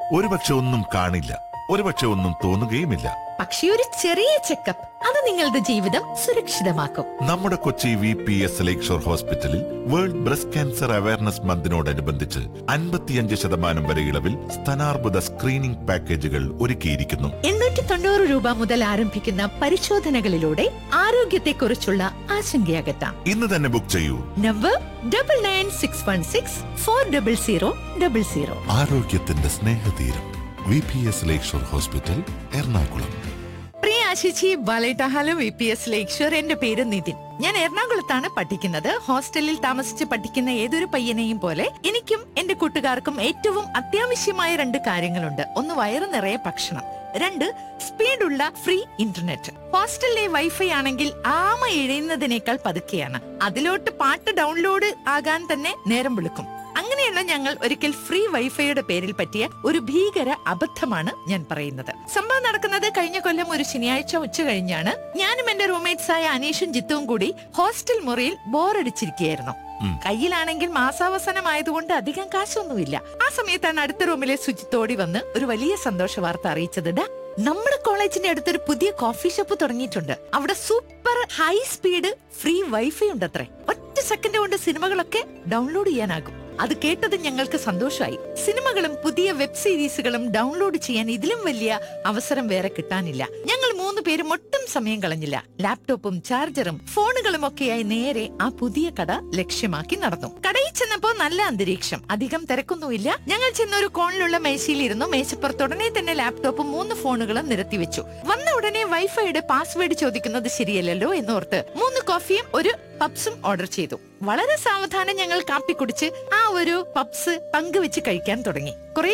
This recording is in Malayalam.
ഒരുപക്ഷെ ഒന്നും കാണില്ല ഒരുപക്ഷെ ഒന്നും തോന്നുകയുമില്ല പക്ഷേ ഒരു ചെറിയ ചെക്കപ്പ് അത് നിങ്ങളുടെ ജീവിതം സുരക്ഷിതമാക്കും നമ്മുടെ Kochi V P S lake shore ഹോസ്പിറ്റലിൽ വേൾഡ് ബ്രസ്റ്റ് ക്യാൻസർ അവയർനെസ് മന്തിനോടനുബന്ധിച്ച് അൻപത്തിയഞ്ച് ശതമാനം വരെ ഇളവിൽ സ്ഥാനാർബുദ സ്ക്രീനിംഗ് പാക്കേജുകൾ ഒരുക്കിയിരിക്കുന്നു എണ്ണൂറ്റി തൊണ്ണൂറ് രൂപ മുതൽ ആരംഭിക്കുന്ന പരിശോധനകളിലൂടെ ആരോഗ്യത്തെക്കുറിച്ചുള്ള ആശങ്കയകറ്റാം ഇന്ന് തന്നെ ബുക്ക് ചെയ്യൂ number double nine six one six four double zero double zero ആരോഗ്യത്തിന്റെ സ്നേഹതീരം V P S lake shore hospital Ernakulam പ്രിയ ആശിച്ചി ബാലേട്ട hello V P S lakeshore എന്റെ പേര് നിതിൻ ഞാൻ എറണാകുളത്താണ് പഠിക്കുന്നത് ഹോസ്റ്റലിൽ താമസിച്ച് പഠിക്കുന്ന ഏതൊരു പയ്യനെയും പോലെ എനിക്കും എന്റെ കൂട്ടുകാർക്കും ഏറ്റവും അത്യാവശ്യമായ രണ്ട് കാര്യങ്ങളുണ്ട് ഒന്ന് വയറു നിറയെ ഭക്ഷണം രണ്ട് സ്പീഡുള്ള ഫ്രീ ഇന്റർനെറ്റ് ഹോസ്റ്റലിലെ വൈഫൈ ആണെങ്കിൽ ആമ ഇഴയുന്നതിനേക്കാൾ പതുക്കെയാണ് അതിലോട്ട് പാട്ട് ഡൗൺലോഡ് ആകാൻ തന്നെ നേരം വിളിക്കും അങ്ങനെയുള്ള ഞങ്ങൾ ഒരിക്കൽ ഫ്രീ വൈഫൈയുടെ പേരിൽ പറ്റിയ ഒരു ഭീകര അബദ്ധമാണ് ഞാൻ പറയുന്നത് സംഭവം നടക്കുന്നത് കഴിഞ്ഞ കൊല്ലം ഒരു ശനിയാഴ്ച ഉച്ച കഴിഞ്ഞാണ് ഞാനും എന്റെ റൂംമേറ്റ്സ് ആയ അനീഷും ജിത്തുവും കൂടി ഹോസ്റ്റൽ മുറിയിൽ ബോറടിച്ചിരിക്കുകയായിരുന്നു ഉം. കയ്യിലാണെങ്കിൽ മാസാവസാനമായതുകൊണ്ട് അധികം കാശൊന്നുമില്ല ആ സമയത്താണ് അടുത്ത റൂമിലെ സുജിത്തോടി വന്ന് ഒരു വലിയ സന്തോഷ വാർത്ത അറിയിച്ചത് "ഡാ, നമ്മുടെ കോളേജിന്റെ അടുത്തൊരു പുതിയ കോഫി ഷോപ്പ് തുടങ്ങിയിട്ടുണ്ട് അവിടെ super high speed free wifi ഉണ്ടത്രേ ഒറ്റ സെക്കൻഡ് കൊണ്ട് സിനിമകളൊക്കെ ഡൗൺലോഡ് ചെയ്യാനാകും അത് കേട്ടത് ഞങ്ങൾക്ക് സന്തോഷമായി സിനിമകളും പുതിയ വെബ് സീരീസുകളും ഡൗൺലോഡ് ചെയ്യാൻ ഇതിലും വലിയ അവസരം വേറെ കിട്ടാനില്ല ഞങ്ങൾ മൂന്ന് പേരും ഒട്ടും സമയം കളഞ്ഞില്ല ലാപ്ടോപ്പും ചാർജറും ഫോണുകളും ഒക്കെയായി നേരെ ആ പുതിയ കട ലക്ഷ്യമാക്കി നടന്നു കടയിൽ ചെന്നപ്പോ നല്ല അന്തരീക്ഷം അധികം തിരക്കൊന്നുമില്ല ഞങ്ങൾ ചെന്ന ഒരു കോണിലുള്ള മേശയിലിരുന്നു മേശപ്പുറത്ത് ഉടനെ തന്നെ ലാപ്ടോപ്പും മൂന്ന് ഫോണുകളും നിരത്തി വെച്ചു വന്ന ഉടനെ വൈഫൈയുടെ പാസ്വേഡ് ചോദിക്കുന്നത് ശരിയല്ലല്ലോ എന്നോർത്ത് മൂന്ന് കോഫിയും ഒരു പപ്സും ഓർഡർ ചെയ്തു വളരെ സാവധാനം ഞങ്ങൾ കാപ്പി കുടിച്ച് ആ ഒരു പപ്സ് പങ്കുവെച്ച് കഴിക്കാൻ തുടങ്ങി കുറെ